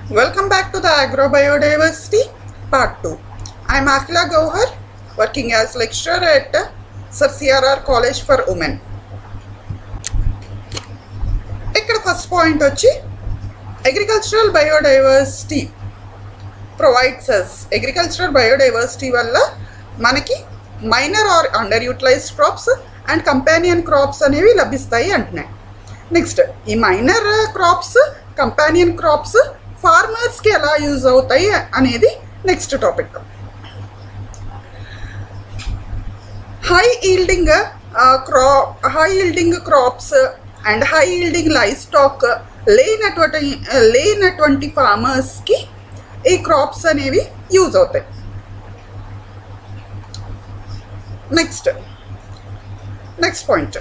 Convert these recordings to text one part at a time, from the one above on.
Welcome back to the Agrobiodiversity Part 2. I am Akila Gauhar, working as lecturer at Sir CRR College for Women. ఇక్కడ first point వచ్చి agricultural biodiversity provides us agricultural biodiversity వల్ల మనకి minor or under utilized crops and companion crops అనేవి లభిస్తాయి అంటున్నాయి next ఈ minor crops companion crops ఫార్మర్స్కి ఎలా యూజ్ అవుతాయి అనేది నెక్స్ట్ టాపిక్ హై ఈల్డింగ్ క్రా high yielding crops and high yielding livestock లేనటువంటి లేనటువంటి ఫార్మర్స్కి ఈ క్రాప్స్ అనేవి యూజ్ అవుతాయి నెక్స్ట్ నెక్స్ట్ పాయింట్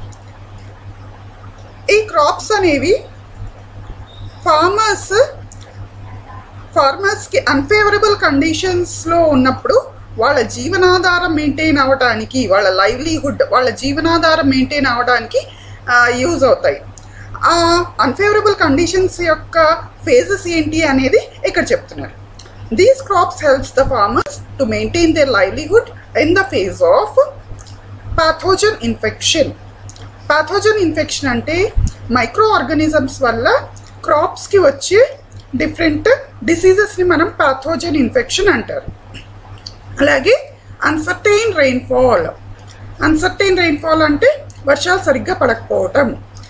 ఈ క్రాప్స్ అనేవి ఫార్మర్స్ ఫార్మర్స్కి అన్ఫేవరబుల్ కండిషన్స్లో ఉన్నప్పుడు వాళ్ళ జీవనాధారం మెయింటైన్ అవ్వడానికి వాళ్ళ లైవ్లీహుడ్ వాళ్ళ జీవనాధారం మెయింటైన్ అవ్వడానికి యూజ్ అవుతాయి ఆ అన్ఫేవరబుల్ కండిషన్స్ యొక్క ఫేజెస్ ఏంటి అనేది ఇక్కడ చెప్తున్నారు these crops helps the farmers to maintain their livelihood in the phase of pathogen infection pathogen infection అంటే మైక్రో ఆర్గానిజమ్స్ వల్ల క్రాప్స్కి వచ్చే డిఫరెంట్ డిసీజెస్ని మనం పాథోజన్ ఇన్ఫెక్షన్ అంటారు అలాగే అన్సర్టైన్ రెయిన్ఫాల్ అన్సర్టైన్ రెయిన్ఫాల్ అంటే వర్షాలు సరిగ్గా పడకపోవటం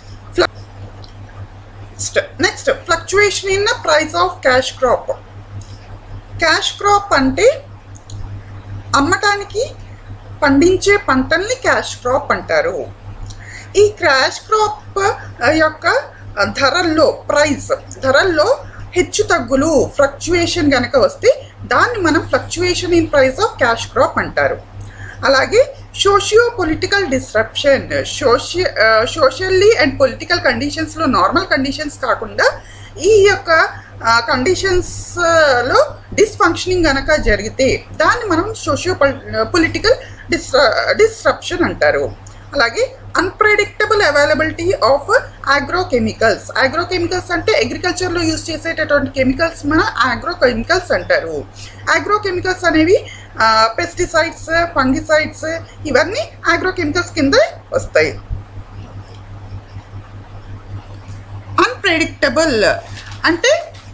next fluctuation in the price of cash crop cash crop అంటే అమ్మటానికి పండించే పంటల్ని క్యాష్ క్రాప్ అంటారు ఈ క్యాష్ క్రాప్ యొక్క ధరల్లో ప్రైస్ ధరల్లో హెచ్చు తగ్గులు ఫ్లక్చువేషన్ కనుక వస్తే దాన్ని మనం fluctuation in price of cash crop అంటారు అలాగే సోషియో పొలిటికల్ డిస్రప్షన్ సోషి సోషల్లీ అండ్ పొలిటికల్ కండిషన్స్లో నార్మల్ కండిషన్స్ కాకుండా ఈ యొక్క కండిషన్స్లో డిస్ఫంక్షనింగ్ కనుక జరిగితే దాన్ని మనం సోషియో పొలిటికల్ డిస్ర డిస్రప్షన్ అంటారు అలాగే unpredictable availability of agrochemicals agrochemicals అంటే అగ్రికల్చర్లో యూజ్ చేసేటటువంటి కెమికల్స్ మన ఆగ్రోకెమికల్స్ అంటారు ఆగ్రోకెమికల్స్ అనేవి పెస్టిసైడ్స్ ఫంగిసైడ్స్ ఇవన్నీ ఆగ్రోకెమికల్స్ కింద వస్తాయి అన్ప్రెడిక్టబుల్ అంటే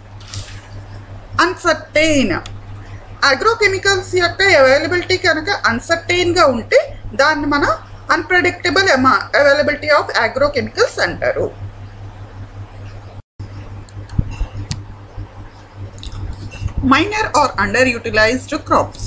అన్సర్టైన్ అగ్రోకెమికల్స్ యొక్క అవైలబిలిటీ కనుక అన్సర్టైన్గా ఉంటే దాన్ని మనం అన్ప్రెడిక్టబుల్ అవైలబిలిటీ ఆఫ్ అగ్రోకెమికల్స్ అంటారు minor or under utilized crops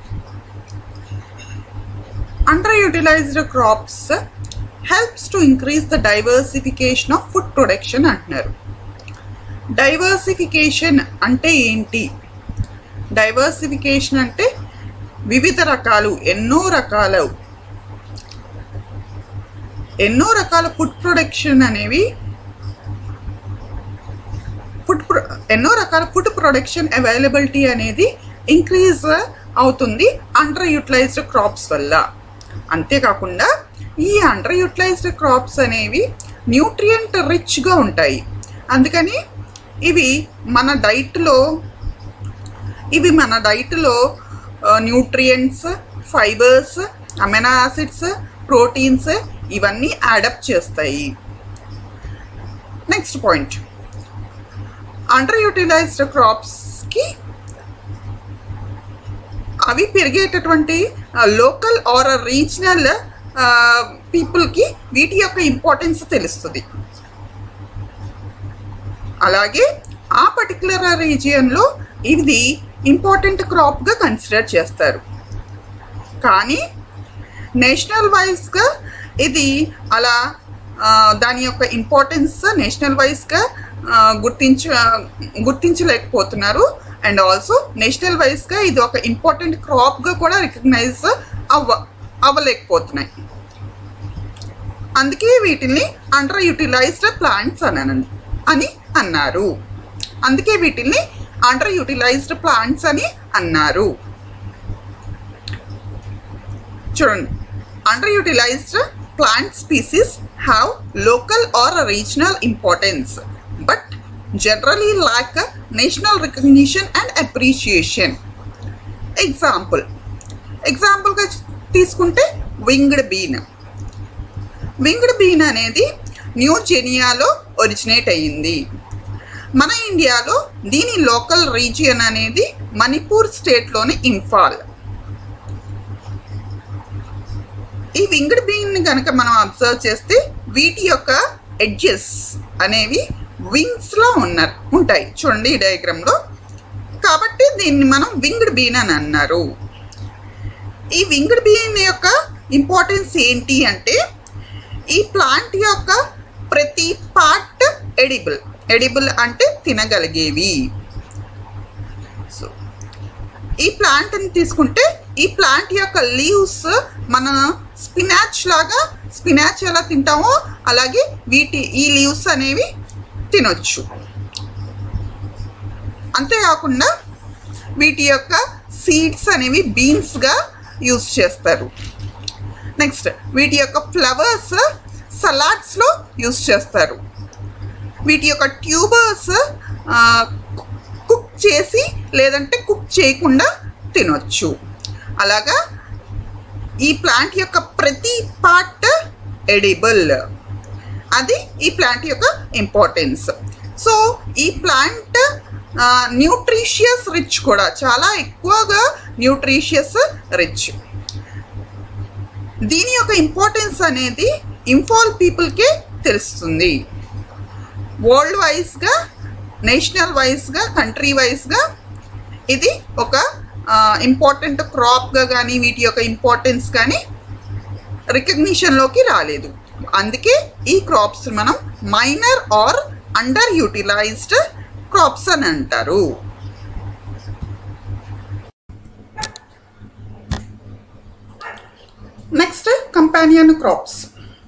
under utilized crops helps to increase the diversification of food production అంటున్నారు డైవర్సిఫికేషన్ అంటే ఏంటి డైవర్సిఫికేషన్ అంటే వివిధ రకాలు ఎన్నో రకాలు ఎన్నో రకాల ఫుడ్ ప్రొడక్షన్ అనేవి ఫుడ్ ఎన్నో రకాల ఫుడ్ ప్రొడక్షన్ అవైలబిలిటీ అనేది ఇంక్రీజ్ అవుతుంది అండర్ యూటిలైజ్డ్ క్రాప్స్ వల్ల అంతేకాకుండా ఈ అండర్ యూటిలైజ్డ్ క్రాప్స్ అనేవి న్యూట్రియంట్ రిచ్గా ఉంటాయి అందుకని ఇవి మన డైట్లో ఇవి మన డైట్లో nutrients fibres amino acids proteins ఇవన్నీ యాడప్ చేస్తాయి నెక్స్ట్ పాయింట్ అండర్ యూటిలైజ్డ్ క్రాప్స్కి అవి పెరిగేటటువంటి లోకల్ ఆర్ రీజనల్ పీపుల్కి వీటి యొక్క ఇంపార్టెన్స్ తెలుస్తుంది అలాగే ఆ పర్టికులర్ రీజియన్లో ఇది ఇంపార్టెంట్ క్రాప్గా కన్సిడర్ చేస్తారు కానీ నేషనల్ వైజ్గా ఇది అలా దాని యొక్క ఇంపార్టెన్స్ నేషనల్ వైజ్గా గుర్తించ గుర్తించలేకపోతున్నారు అండ్ ఆల్సో నేషనల్ వైజ్గా ఇది ఒక ఇంపార్టెంట్ క్రాప్గా కూడా రికగ్నైజ్ అవ్వ అవ్వలేకపోతున్నాయి అందుకే వీటిని అండర్ యూటిలైజ్డ్ ప్లాంట్స్ అనండి అని అన్నారు అందుకే వీటిని అండర్ యూటిలైజ్డ్ ప్లాంట్స్ అని అన్నారు చూడండి under utilized plant species have local or regional importance but generally lack national recognition and appreciation example ఎగ్జాంపుల్గా తీసుకుంటే వింగ్డ్ బీన్ వింగ్డ్ బీన్ అనేది న్యూ జెనియాలో ఒరిజినేట్ అయ్యింది మన ఇండియాలో దీని లోకల్ రీజియన్ అనేది మణిపూర్ స్టేట్లోని ఇంఫాల్ ఈ వింగ్డ్ బీన్ కనుక మనం అబ్జర్వ్ చేస్తే వీటి యొక్క ఎడ్జెస్ అనేవి వింగ్స్లో ఉన్నారు ఉంటాయి చూడండి ఈ డయాగ్రామ్లో కాబట్టి దీన్ని మనం వింగ్డ్ బీన్ అని అన్నారు ఈ వింగ్డ్ బీన్ యొక్క ఇంపార్టెన్స్ ఏంటి అంటే ఈ ప్లాంట్ యొక్క ప్రతి పార్ట్ ఎడిబుల్ ఎడిబుల్ అంటే తినగలిగేవి సో ఈ ప్లాంట్ని తీసుకుంటే ఈ ప్లాంట్ యొక్క లీవ్స్ మన స్పినాచ్ లాగా స్పినాచ్ ఎలా తింటామో అలాగే వీటి ఈ లీవ్స్ అనేవి తినొచ్చు అంతేకాకుండా వీటి యొక్క సీడ్స్ అనేవి బీన్స్గా యూస్ చేస్తారు నెక్స్ట్ వీటి యొక్క ఫ్లవర్స్ సలాడ్స్లో యూస్ చేస్తారు వీటి యొక్క ట్యూబర్స్ కుక్ చేసి లేదంటే కుక్ చేయకుండా తినొచ్చు అలాగా ఈ ప్లాంట్ యొక్క ప్రతి పార్ట్ ఎడిబుల్ అది ఈ ప్లాంట్ యొక్క ఇంపార్టెన్స్ సో ఈ ప్లాంట్ న్యూట్రిషియస్ రిచ్ కూడా చాలా ఎక్కువగా న్యూట్రిషియస్ రిచ్ దీని యొక్క ఇంపార్టెన్స్ అనేది ఇంఫాల్ పీపుల్కే తెలుస్తుంది వరల్డ్ వైజ్గా నేషనల్ వైజ్గా కంట్రీ వైజ్గా ఇది ఒక ఇంపార్టెంట్ క్రాప్గా కానీ వీటి యొక్క ఇంపార్టెన్స్ కానీ రికగ్నిషన్లోకి రాలేదు అందుకే ఈ క్రాప్స్ మనం minor or under utilized crops అని అంటారు నెక్స్ట్ కంపానియన్ క్రాప్స్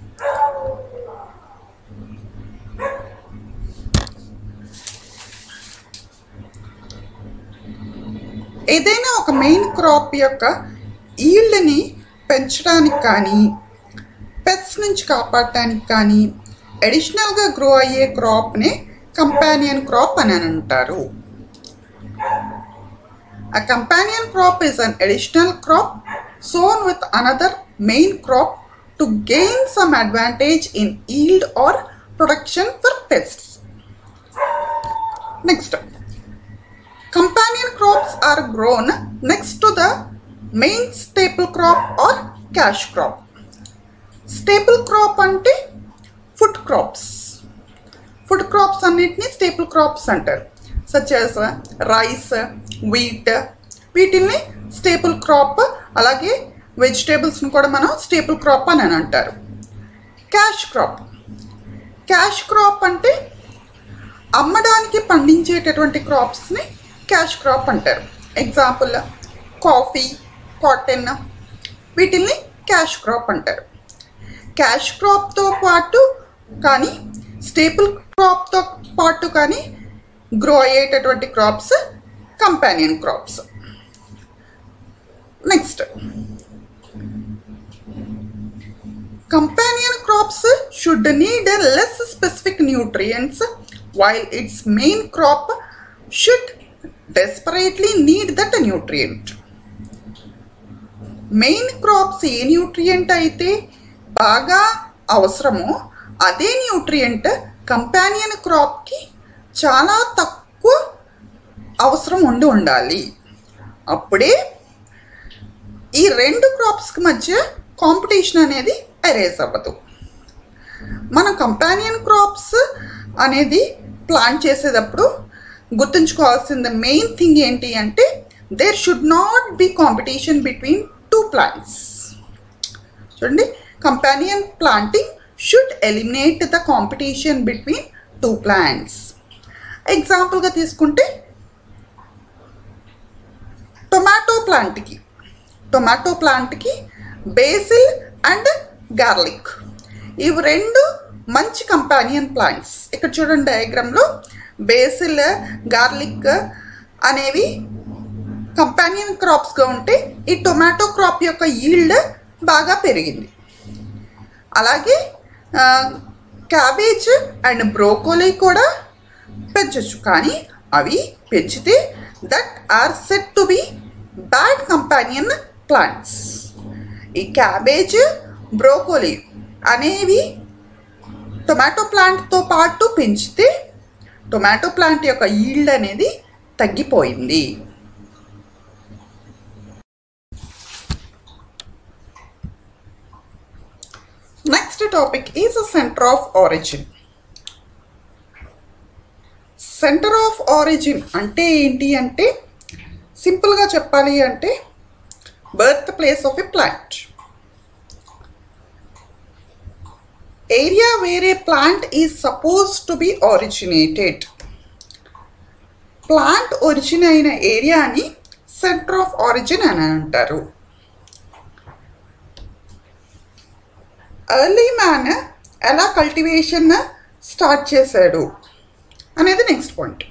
ఏదైనా ఒక మెయిన్ క్రాప్ యొక్క ఈల్డ్ని పెంచడానికి కానీ పెట్స్ నుంచి కాపాడటానికి కానీ అడిషనల్గా గ్రో అయ్యే క్రాప్ని కంపానియన్ క్రాప్ అని అంటారు A companion crop is an additional crop sown with another main crop to gain some advantage in yield or production for pests. Next, companion crops are grown next to the main staple crop or cash crop. Staple crop అంటే food crops food crops అన్నిటిని staple crops అంటారు such as rice wheat వీటిని staple crop అలాగే వెజిటేబుల్స్ని కూడా మనం staple crop అని అని అంటారు క్యాష్ క్రాప్ క్యాష్ క్రాప్ అంటే అమ్మడానికి పండించేటటువంటి క్రాప్స్ని క్యాష్ క్రాప్ అంటారు ఎగ్జాంపుల్ కాఫీ కాటన్ వీటిల్ని క్యాష్ క్రాప్ అంటారు క్యాష్ క్రాప్తో పాటు కానీ స్టేపుల్ క్రాప్తో పాటు కానీ గ్రో అయ్యేటటువంటి crops companion crops next companion crops should need less specific nutrients while its main crop should desperately need that nutrient main crops ఏ న్యూట్రియంట్ అయితే బాగా అవసరమో అదే న్యూట్రియంట్ కంపానియన్ క్రాప్కి చాలా తక్కువ అవసరం ఉండి ఉండాలి అప్పుడే ఈ రెండు క్రాప్స్కి మధ్య కాంపిటీషన్ అనేది అరేజ్ అవ్వదు మనం కంపానియన్ క్రాప్స్ అనేది ప్లాన్ చేసేటప్పుడు గుర్తుంచుకోవాల్సిన మెయిన్ థింగ్ ఏంటి అంటే there should not be competition between two plants చూడండి companion planting should eliminate the competition between two plants ఎగ్జాంపుల్గా తీసుకుంటే టొమాటో ప్లాంట్కి టొమాటో ప్లాంట్కి బేసిల్ అండ్ గార్లిక్ ఇవి రెండు మంచి కంపానియన్ ప్లాంట్స్ ఇక్కడ చూడండి డయాగ్రామ్లో బేసిల్ గార్లిక్ అనేవి కంపానియన్ క్రాప్స్గా ఉంటే ఈ టొమాటో క్రాప్ యొక్క ఈల్డ్ బాగా పెరిగింది అలాగే క్యాబేజ్ అండ్ బ్రోకోలీ కూడా పెంచవచ్చు కానీ అవి పెంచితే that are set to be bad companion plants ఈ క్యాబేజ్ బ్రోకోలీ అనేవి టొమాటో ప్లాంట్తో పాటు పెంచితే టొమాటో ప్లాంట్ యొక్క ఈల్డ్ అనేది తగ్గిపోయింది next topic is centre of origin centre of origin అంటే ఏంటి అంటే సింపుల్గా చెప్పాలి అంటే birth place of a plant area వేరే plant is suppose to be originated plant origin అయిన ఏరియాని సెంటర్ ఆఫ్ ఆరిజిన్ అని అంటారు ఎర్లీ మ్యాన్ ఎలా కల్టివేషన్ స్టార్ట్ చేశాడు అనేది నెక్స్ట్ పాయింట్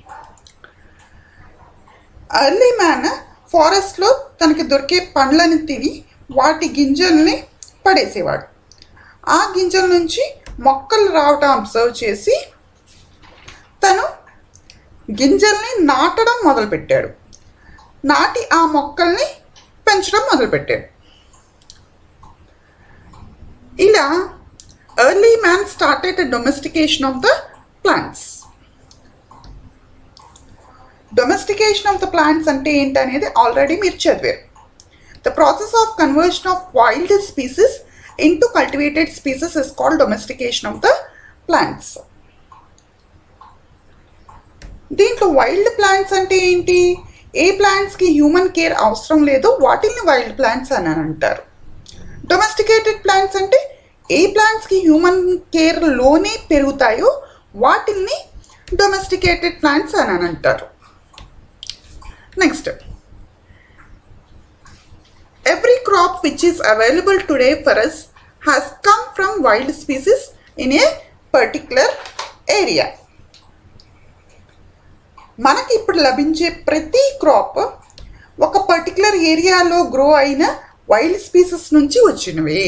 ఎర్లీ మ్యాన్ ఫారెస్ట్లో తనకి దొరికే పండ్లని తిని వాటి గింజల్ని పడేసేవాడు ఆ గింజల నుంచి మొక్కలు రావటం అబ్జర్వ్ చేసి తను గింజల్ని నాటడం మొదలుపెట్టాడు నాటి ఆ మొక్కల్ని పెంచడం మొదలుపెట్టాడు ఇలా early man started domestication of the plants domestication of the plants అంటే ఏంటనేది ఆల్రెడీ మీరు చదివారు the process of conversion of wild species into cultivated species is called domestication of the plants దీంట్లో వైల్డ్ ప్లాంట్స్ అంటే ఏంటి ఏ ప్లాంట్స్కి హ్యూమన్ కేర్ అవసరం లేదో వాటిని వైల్డ్ ప్లాంట్స్ అని అంటారు డొమెస్టికేటెడ్ ప్లాంట్స్ అంటే ఏ ప్లాంట్స్కి హ్యూమన్ కేర్లోనే పెరుగుతాయో వాటిని డొమెస్టికేటెడ్ ప్లాంట్స్ అని అంటారు next every crop which is available today for us has come from wild species in a particular area మనకి ఇప్పుడు లభించే ప్రతి క్రాప్ ఒక పర్టికులర్ ఏరియాలో గ్రో అయిన వైల్డ్ స్పీసెస్ నుంచి వచ్చినవే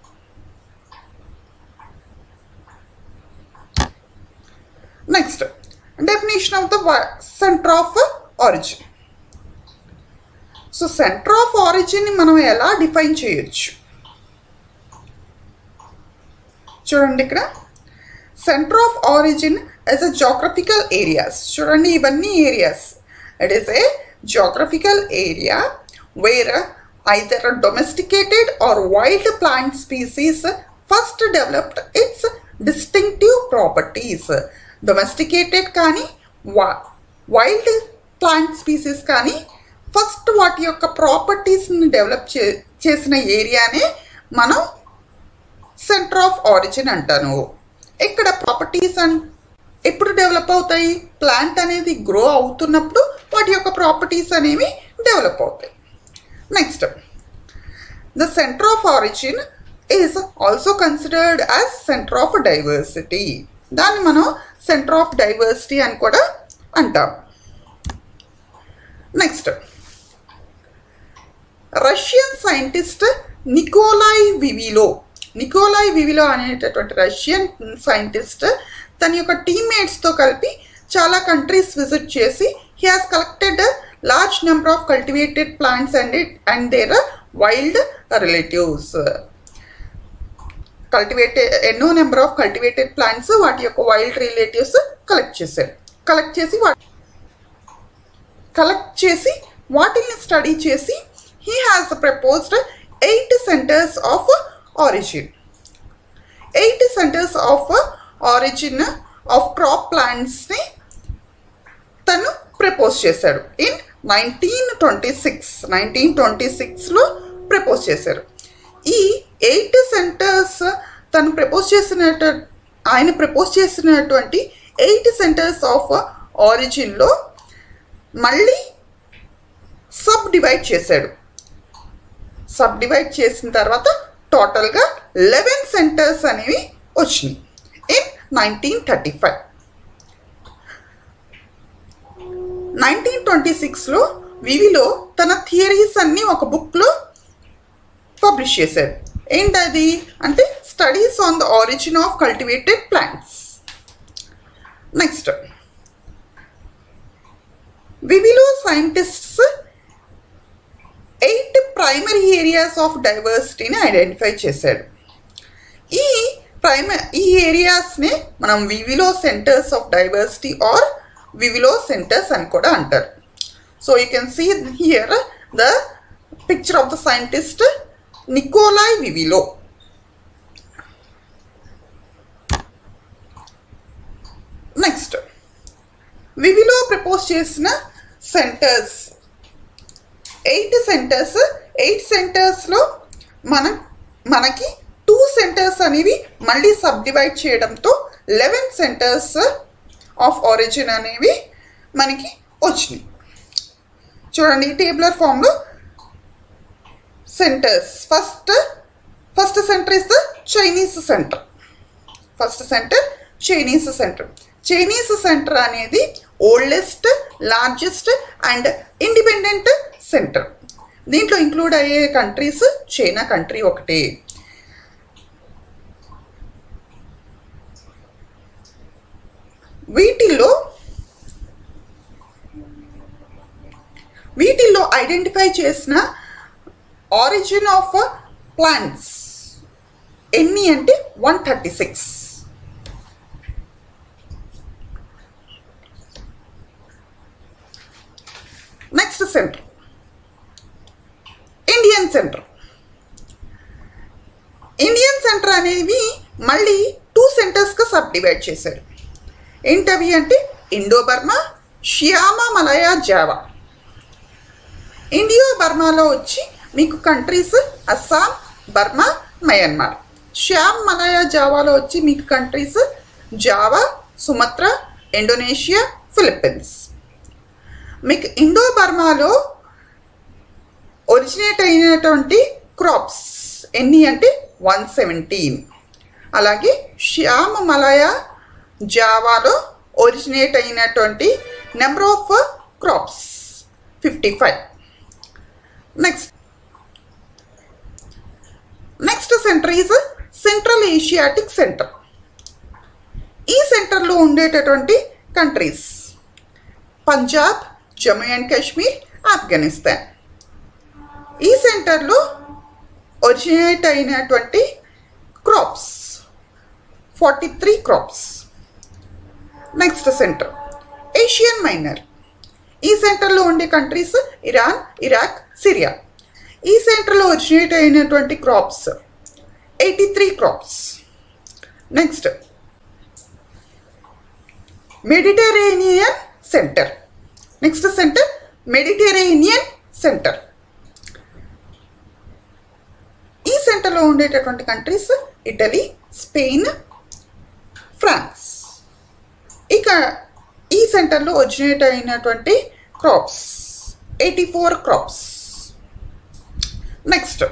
next definition of the centre of origin so centre of ఆరిజిన్ని మనం ఎలా డిఫైన్ చేయొచ్చు చూడండి ఇక్కడ centre of origin as a geographical areas చూడండి ఇవన్నీ areas it is a geographical area where either domesticated or wild plant species first developed its distinctive properties domesticated కానీ wild plant species కానీ ఫస్ట్ వాటి యొక్క ప్రాపర్టీస్ని develop చే చేసిన ఏరియానే మనం centre of origin అంటాను ఇక్కడ ప్రాపర్టీస్ అన్ ఎప్పుడు డెవలప్ అవుతాయి ప్లాంట్ అనేది గ్రో అవుతున్నప్పుడు వాటి యొక్క ప్రాపర్టీస్ అనేవి డెవలప్ అవుతాయి next the centre of origin is also considered as centre of diversity దాన్ని మనం సెంటర్ ఆఫ్ డైవర్సిటీ అని కూడా అంటాం next Russian scientist Nikolai Vavilov Nikolai Vavilov అనేటటువంటి రష్యన్ సైంటిస్ట్ తన యొక్క టీమ్మేట్స్తో కలిపి చాలా కంట్రీస్ విజిట్ చేసి he has collected large number of cultivated plants and it and their wild relatives cultivated ఎన్నో నెంబర్ ఆఫ్ కల్టివేటెడ్ ప్లాంట్స్ వాటి యొక్క వైల్డ్ రిలేటివ్స్ కలెక్ట్ చేశారు కలెక్ట్ చేసి వాటి కలెక్ట్ చేసి వాటిని స్టడీ చేసి he has proposed eight centers of origin. Eight centers of origin of crop plants ని తను ప్రపోజ్ చేశాడు in nineteen twenty six nineteen twenty సిక్స్లో ప్రపోజ్ చేశారు ఈ ఎయిట్ సెంటర్స్ తను ప్రపోజ్ చేసినట్టు ఆయన ప్రపోజ్ చేసినటువంటి ఎయిట్ సెంటర్స్ ఆఫ్ ఆరిజిన్లో మళ్ళీ సబ్ డివైడ్ చేశాడు సబ్ డివైడ్ చేసిన తర్వాత టోటల్గా లెవెన్ సెంటర్స్ అనేవి వచ్చినాయి in nineteen thirty five nineteen twenty సిక్స్లో వివిలో తన థియరీస్ అన్నీ ఒక బుక్లో పబ్లిష్ చేశారు ఏంటది అంటే studies on the origin of cultivated plants next Vavilov scientists eight primary areas of డైవర్సిటీని ఐడెంటిఫై చేశాడు ఈ ప్రైమ ఈ ఏరియాస్ని మనం Vavilov centres of diversity or Vavilov centres అని కూడా అంటారు so you can see here the picture of the scientist Nikolai Vavilov next Vavilov propose చేసిన సెంటర్స్ ఎయిట్ సెంటర్స్ ఎయిట్ సెంటర్స్లో మన మనకి టూ సెంటర్స్ అనేవి మళ్ళీ సబ్ డివైడ్ చేయడంతో లెవెన్ సెంటర్స్ ఆఫ్ ఆరిజిన్ అనేవి మనకి వచ్చినాయి చూడండి ఈ టేబులర్ ఫామ్లో centres first first centre is the Chinese centre first centre Chinese centre Chinese centre అనేది oldest largest and independent centre దీంట్లో ఇంక్లూడ్ అయ్యే కంట్రీస్ చైనా కంట్రీ ఒకటే వీటిల్లో వీటిల్లో ఐడెంటిఫై చేసిన ఆరిజిన్ ఆఫ్ ప్లాంట్స్ ఎన్ని అంటే one thirty six next centre Indian centre Indian centre అనేవి మళ్ళీ టూ సెంటర్స్గా సబ్ డివైడ్ చేశారు ఏంటవి అంటే ఇండో బర్మా షియామ మలయ జావా ఇండియో బర్మాలో వచ్చి మీకు countries Assam Burma Myanmar Siam Malaya జావాలో వచ్చి మీకు countries Java Sumatra Indonesia Philippines మీకు ఇండో బర్మాలో ఒరిజినేట్ అయినటువంటి క్రాప్స్ ఎన్ని అంటే వన్ సెవెంటీన్ అలాగే శ్యామ మలయ జావాలో ఒరిజినేట్ అయినటువంటి number of crops fifty five next next centre is central Asiatic centre ఈ సెంటర్లో ఉండేటటువంటి కంట్రీస్ పంజాబ్ జమ్మూ అండ్ కాశ్మీర్ ఆఫ్ఘనిస్తాన్ ఈ సెంటర్లో ఒరిజినేట్ అయినటువంటి crops forty three crops next centre Asian minor ఈ సెంటర్లో ఉండే కంట్రీస్ ఇరాన్ ఇరాక్ సిరియా ఈ సెంటర్లో ఒరిజినేట్ అయినటువంటి crops eighty three crops next Mediterranean centre next centre Mediterranean centre ఈ సెంటర్లో ఉండేటటువంటి కంట్రీస్ ఇటలీ స్పెయిన్ ఫ్రాన్స్ ఇక ఈ సెంటర్లో ఒరిజినేట్ అయినటువంటి crops eighty four crops next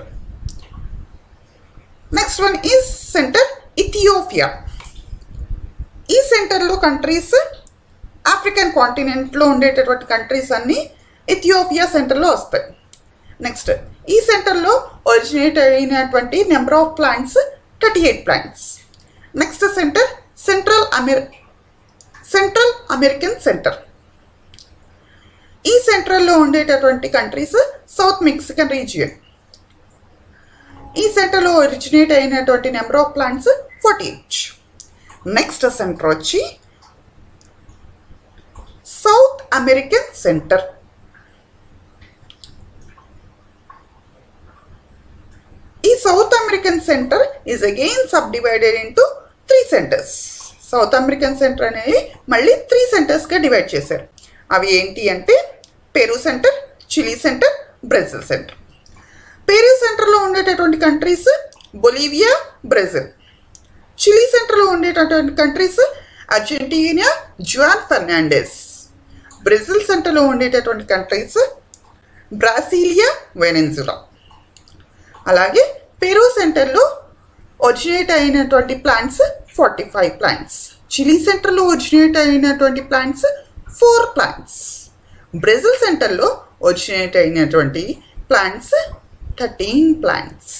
next one is centre Ethiopia ఈ సెంటర్లో కంట్రీస్ ఆఫ్రికన్ కాంటినెంట్లో ఉండేటటువంటి కంట్రీస్ అన్నీ ఇథియోపియా సెంటర్లో వస్తాయి నెక్స్ట్ ఈ సెంటర్లో ఒరిజినేట్ అయినటువంటి number of plants thirty eight plants next centre central అమెరి సెంట్రల్ అమెరికన్ సెంటర్ ఈ సెంట్రల్లో ఉండేటటువంటి కంట్రీస్ సౌత్ మెక్సికన్ రీజియన్ ఈ సెంటర్లో ఒరిజినేట్ అయినటువంటి number of plants forty eight next centre వచ్చి సౌత్ అమెరికన్ సెంటర్ ఈ South American centre is again sub divided into three centres South American centre అనేది మళ్ళీ త్రీ సెంటర్స్గా డివైడ్ చేశారు అవి ఏంటి అంటే Peru centre Chile centre Brazil centre Peru సెంటర్లో ఉండేటటువంటి కంట్రీస్ బొలీవియా బ్రెజిల్ చిలీ సెంటర్లో ఉండేటటువంటి countries Argentina Juan Fernandez Brazil సెంటర్లో ఉండేటటువంటి కంట్రీస్ బ్రాసిలియా వెనెన్జులా అలాగే పెరు సెంటర్లో ఒరిజినేట్ అయినటువంటి plants forty five plants Chile సెంటర్లో ఒరిజినేట్ అయినటువంటి ప్లాంట్స్ ఫోర్ ప్లాంట్స్ బ్రెజిల్ సెంటర్లో ఒరిజినేట్ అయినటువంటి ప్లాంట్స్ థర్టీన్ ప్లాంట్స్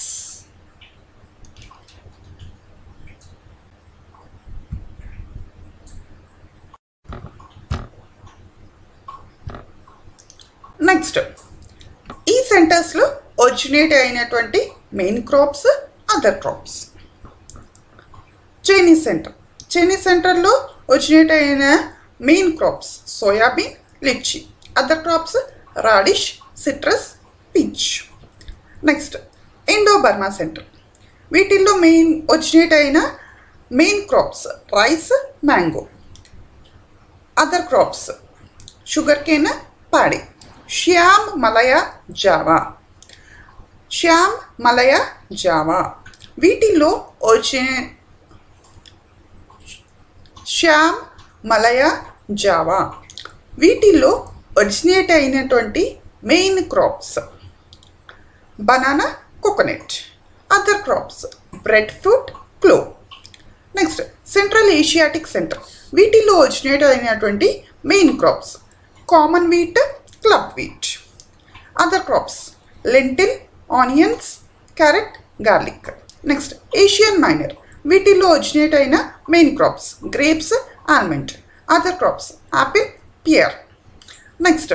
నెక్స్ట్ ఈ సెంటర్స్లో ఒరిజినేట్ అయినటువంటి main crops other crops Chinese centre Chinese సెంటర్లో ఒరిజినేట్ అయిన main crops soybean litchi other crops radish citrus peach next Indo Burma centre వీటిల్లో main originate అయిన main crops rice mango other crops sugar cane paddy Siam మలయ Java Shyam మలయ Java వీటిల్లో ఒరిజినే శ్యామ్ మలయ Java వీటిల్లో originate అయినటువంటి main crops banana coconut other crops breadfruit clove next central Asiatic centre వీటిల్లో originate అయినటువంటి main crops common wheat club wheat other crops lentil onions carrot garlic next Asian Minor వీటిల్లో originate అయిన main crops grapes almond other crops apple pear next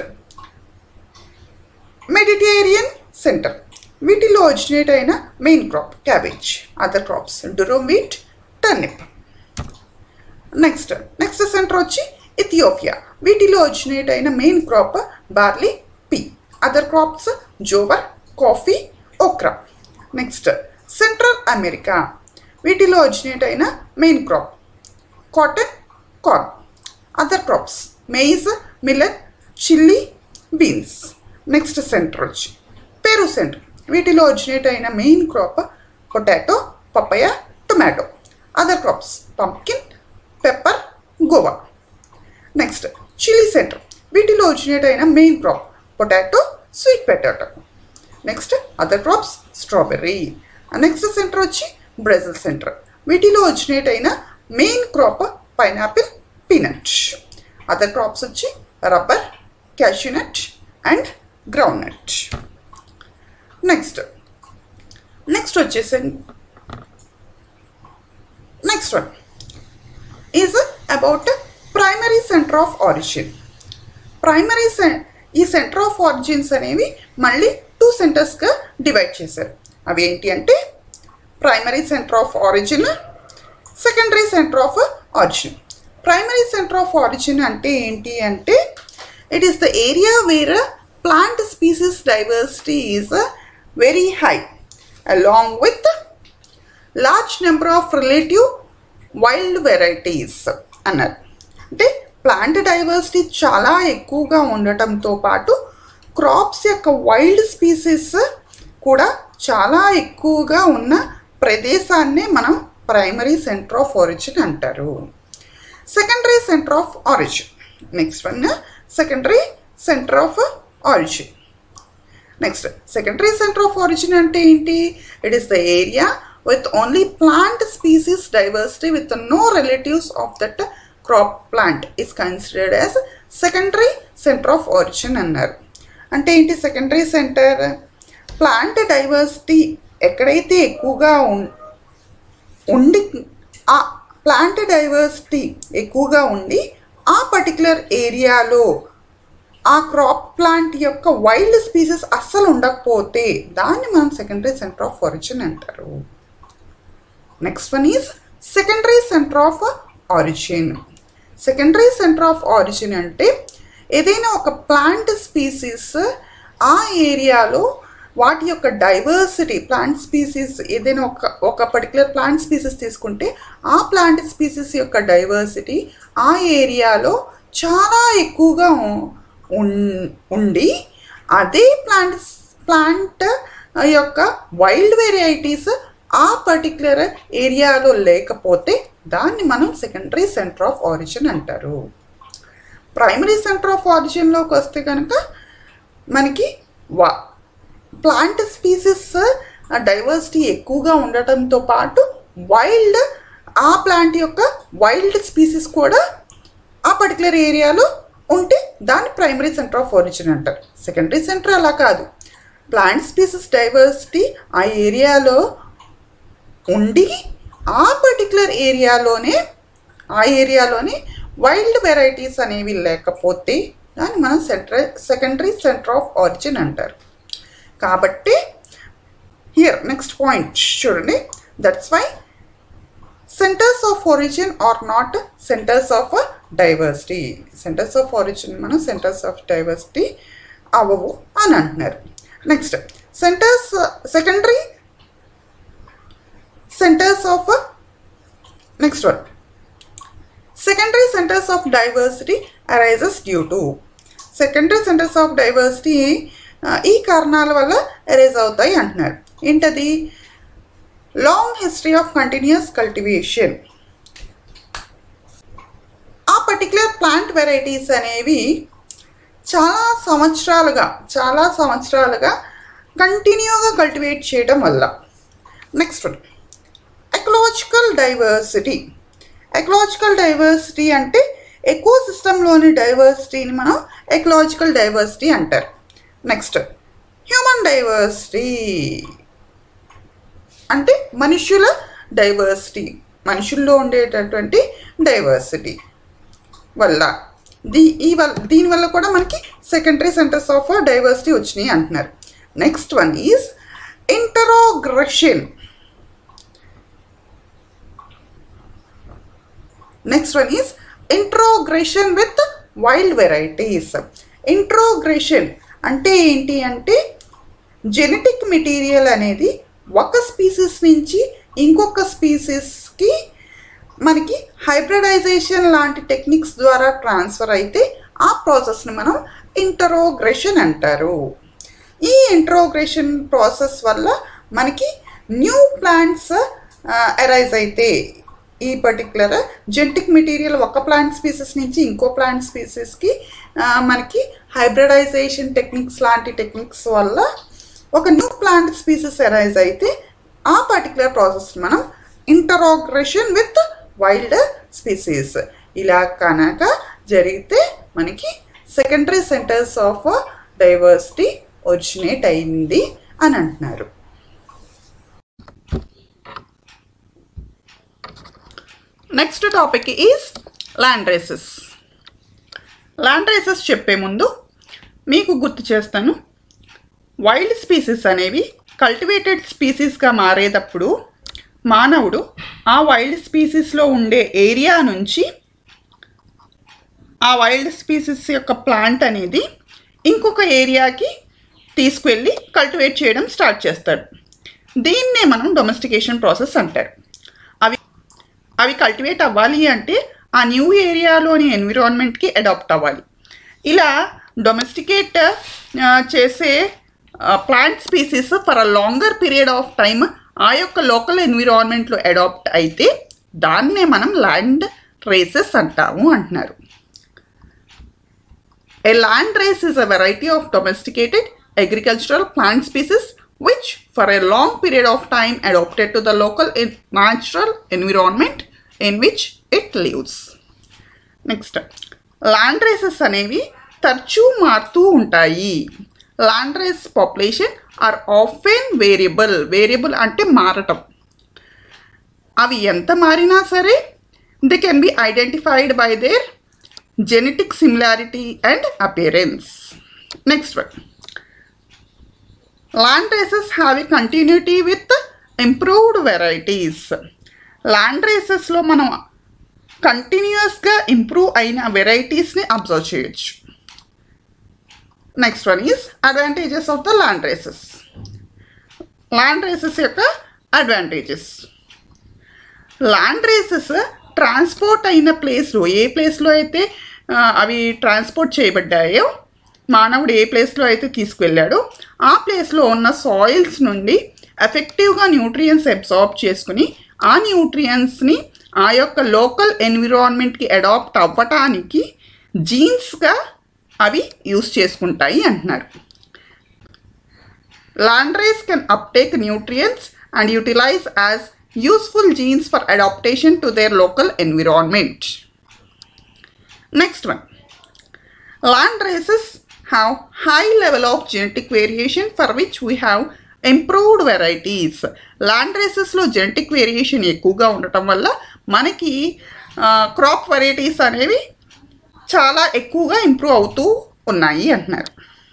Mediterranean centre వీటిలో originate అయిన main crop cabbage other crops durum wheat turnip next next centre వచ్చి Ethiopia వీటిలో originate అయిన main crop barley pea other crops jowar coffee okra next central America వీటిలో originate అయిన main crop cotton corn other crops maize millet chilli beans next centre వచ్చి Peru centre వీటిలో originate అయిన main crop potato papaya tomato other crops pumpkin pepper guava next Chile centre వీటిలో originate అయిన main crop potato sweet potato next other crops strawberry next centre వచ్చి Brazil centre వీటిలో originate అయిన main crop pineapple peanut other crops వచ్చి rubber cashew nut and groundnut next next వచ్చేసి next one is about primary centre of origin primary సె ఈ centre of origins అనేవి మళ్ళీ two సెంటర్స్గా divide చేశారు అవి ఏంటి అంటే primary centre of origin secondary centre of origin primary centre of origin అంటే ఏంటి అంటే it is the area where plant species diversity is very high along with large number of relative wild varieties అన్నారు అంటే plant diversity చాలా ఎక్కువగా ఉండటంతో పాటు crops యొక్క వైల్డ్ స్పీసీస్ కూడా చాలా ఎక్కువగా ఉన్న ప్రదేశాన్నే మనం ప్రైమరీ సెంటర్ ఆఫ్ ఆరిజిన్ అంటారు secondary centre of origin next one secondary centre of origin next secondary centre of origin అంటే ఏంటి it is the area with only plant species diversity with no relatives of that crop plant is considered as secondary centre of origin అన్నారు అంటే ఏంటి secondary centre plant diversity ఎక్కడైతే ఎక్కువగా ఉం- ఉండి ఆ plant diversity ఎక్కువగా ఉండి ఆ పర్టికులర్ ఏరియాలో ఆ క్రాప్ ప్లాంట్ యొక్క వైల్డ్ స్పీసెస్ అస్సలు ఉండకపోతే దాన్ని మనం సెకండరీ సెంటర్ ఆఫ్ ఒరిజిన్ అంటారు next one is secondary centre of origin secondary centre of origin అంటే ఏదైనా ఒక ప్లాంట్ స్పీసీస్ ఆ ఏరియాలో వాటి యొక్క డైవర్సిటీ ప్లాంట్ స్పీసీస్ ఏదైనా ఒక ఒక పర్టికులర్ ప్లాంట్ స్పీసీస్ తీసుకుంటే ఆ ప్లాంట్ స్పీసీస్ యొక్క డైవర్సిటీ ఆ ఏరియాలో చాలా ఎక్కువగా ఉ- ఉన్- ఉండి అదే ప్లాంట్ ప్లాంట్ యొక్క వైల్డ్ వెరైటీస్ ఆ పర్టికులర్ ఏరియాలో లేకపోతే దాన్ని మనం సెకండరీ సెంటర్ ఆఫ్ ఆరిజిన్ అంటారు ప్రైమరీ సెంటర్ ఆఫ్ ఆరిజిన్లోకి వస్తే కనుక మనకి వా ప్లాంట్ స్పీసెస్ డైవర్సిటీ ఎక్కువగా ఉండటంతో పాటు వైల్డ్ ఆ ప్లాంట్ యొక్క వైల్డ్ స్పీసెస్ కూడా ఆ పర్టికులర్ ఏరియాలో ఉంటే దాన్ని ప్రైమరీ సెంటర్ ఆఫ్ ఒరిజిన్ అంటారు సెకండరీ సెంటర్ అలా కాదు ప్లాంట్ స్పీసెస్ డైవర్సిటీ ఆ ఏరియాలో ఉండి ఆ పర్టికులర్ ఏరియాలోనే ఆ ఏరియాలోనే వైల్డ్ వెరైటీస్ అనేవి లేకపోతే దాన్ని మనం సెంట్ర సెకండరీ సెంటర్ ఆఫ్ ఆరిజిన్ అంటారు కాబట్టి హియర్ నెక్స్ట్ పాయింట్ చూడండి that's why centres of origin are not centres of diversity centres of origin మనం సెంటర్స్ ఆఫ్ డైవర్సిటీ అవ్వవు అని అంటున్నారు next centres secondary centres of next one secondary centers of diversity arises due to secondary centers of diversity ఈ కారణాల వల్ల arise అవుతాయి అంటున్నారు ఏంటది long history of continuous cultivation ఆ పర్టికులర్ ప్లాంట్ వెరైటీస్ అనేవి చాలా సంవత్సరాలుగా చాలా సంవత్సరాలుగా కంటిన్యూగా కల్టివేట్ చేయడం వల్ల next one ecological diversity ecological diversity అంటే ఎకో సిస్టంలోని డైవర్సిటీని మనం ఎకలాజికల్ డైవర్సిటీ అంటారు నెక్స్ట్ హ్యూమన్ డైవర్సిటీ అంటే మనుషుల డైవర్సిటీ మనుషుల్లో ఉండేటటువంటి డైవర్సిటీ వల్ల దీ ఈ వల్ల దీనివల్ల కూడా మనకి సెకండరీ సెంటర్స్ ఆఫ్ డైవర్సిటీ వచ్చినాయి అంటున్నారు next one is introgression next one is introgression with wild varieties introgression అంటే ఏంటి అంటే జెనెటిక్ మెటీరియల్ అనేది ఒక స్పీసీస్ నుంచి ఇంకొక స్పీసీస్కి మనకి హైబ్రిడైజేషన్ లాంటి టెక్నిక్స్ ద్వారా ట్రాన్స్ఫర్ అయితే ఆ ప్రాసెస్ని మనం ఇంటరోగ్రేషన్ అంటారు ఈ ఇంట్రోగ్రేషన్ ప్రాసెస్ వల్ల మనకి న్యూ ప్లాంట్స్ అరైజ్ అయితే ఈ పర్టికులర్ జెనెటిక్ మెటీరియల్ ఒక ప్లాంట్ స్పీసెస్ నుంచి ఇంకో ప్లాంట్ స్పీసెస్కి మనకి హైబ్రిడైజేషన్ టెక్నిక్స్ లాంటి టెక్నిక్స్ వల్ల ఒక న్యూ ప్లాంట్ స్పీసెస్ అరైజ్ అయితే ఆ పర్టికులర్ ప్రాసెస్ మనం ఇంటరాగ్రేషన్ విత్ వైల్డ్ స్పీసీస్ ఇలా కనుక జరిగితే మనకి secondary centres of diversity originate అయింది అని అంటున్నారు next topic is land races land races చెప్పే ముందు మీకు గుర్తు చేస్తాను వైల్డ్ స్పీసీస్ అనేవి కల్టివేటెడ్ స్పీసీస్గా మారేటప్పుడు మానవుడు ఆ వైల్డ్ స్పీసీస్లో ఉండే ఏరియా నుంచి ఆ వైల్డ్ స్పీసీస్ యొక్క ప్లాంట్ అనేది ఇంకొక ఏరియాకి తీసుకువెళ్ళి కల్టివేట్ చేయడం స్టార్ట్ చేస్తాడు దీన్నే మనం డొమెస్టికేషన్ ప్రాసెస్ అంటారు అవి అవి కల్టివేట్ అవ్వాలి అంటే ఆ న్యూ ఏరియాలోని ఎన్విరాన్మెంట్కి అడాప్ట్ అవ్వాలి ఇలా డొమెస్టికేట్ చేసే plant species for a longer period of time ఆ యొక్క లోకల్ ఎన్విరాన్మెంట్లో అడాప్ట్ అయితే దాన్నే మనం ల్యాండ్ రేసెస్ అంటాము అంటున్నారు A land race is a variety of domesticated agricultural plant species which, for a long period of time, adopted to the local en- natural environment in which it lives. Next land races అనేవి తరచూ మారుతూ ఉంటాయి land race population are often variable variable అంటే మారటం అవి ఎంత మారినా సరే they can be identified by their genetic similarity and appearance. Next one. Land races have a continuity with improved varieties. Land రేసెస్లో మనం కంటిన్యూస్గా ఇంప్రూవ్ అయిన వెరైటీస్ని అబ్జర్వ్ చేయొచ్చు next one is advantages of the land races land races యొక్క advantages land races transport అయిన ప్లేస్లో ఏ ప్లేస్లో అయితే ఆ, అవి ట్రాన్స్పోర్ట్ చేయబడ్డాయో మానవుడు ఏ ప్లేస్లో అయితే తీసుకువెళ్ళాడో ఆ ప్లేస్లో ఉన్న సాయిల్స్ నుండి ఎఫెక్టివ్గా న్యూట్రియన్స్ అబ్సార్బ్ చేసుకుని ఆ న్యూట్రియన్స్ని ఆ యొక్క లోకల్ ఎన్విరాన్మెంట్కి అడాప్ట్ అవ్వటానికి జీన్స్గా అవి యూస్ చేసుకుంటాయి అంటున్నారు Landrace can uptake nutrients and utilize as useful genes for adaptation to their local environment. Next one. Land races have high level of genetic variation for which we have improved varieties land రేసెస్లో genetic variation ఎక్కువగా ఉండటం వల్ల మనకి crop varieties అనేవి చాలా ఎక్కువగా improve అవుతూ ఉన్నాయి అంటున్నారు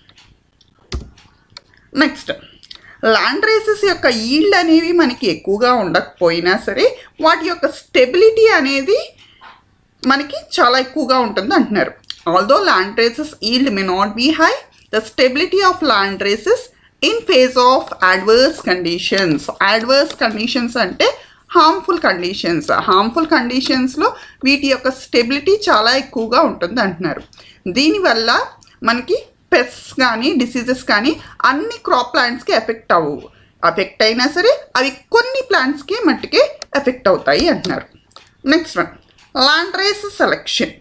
నెక్స్ట్ ల్యాండ్ రేసెస్ యొక్క ఈల్డ్ అనేవి మనకి ఎక్కువగా ఉండకపోయినా సరే వాటి యొక్క స్టెబిలిటీ అనేది మనకి చాలా ఎక్కువగా ఉంటుంది అంటున్నారు although land races yield may not be high the stability of land races in face of adverse conditions adverse conditions అంటే హార్మ్ఫుల్ కండిషన్స్ హార్మ్ఫుల్ కండిషన్స్లో వీటి యొక్క స్టెబిలిటీ చాలా ఎక్కువగా ఉంటుంది అంటున్నారు దీనివల్ల మనకి పెస్ట్స్ కానీ డిసీజెస్ కానీ అన్ని క్రాప్ ప్లాంట్స్కి ఎఫెక్ట్ అవ్వవు ఎఫెక్ట్ అయినా సరే అవి కొన్ని ప్లాంట్స్కి మట్టుకే ఎఫెక్ట్ అవుతాయి అంటున్నారు next one land race selection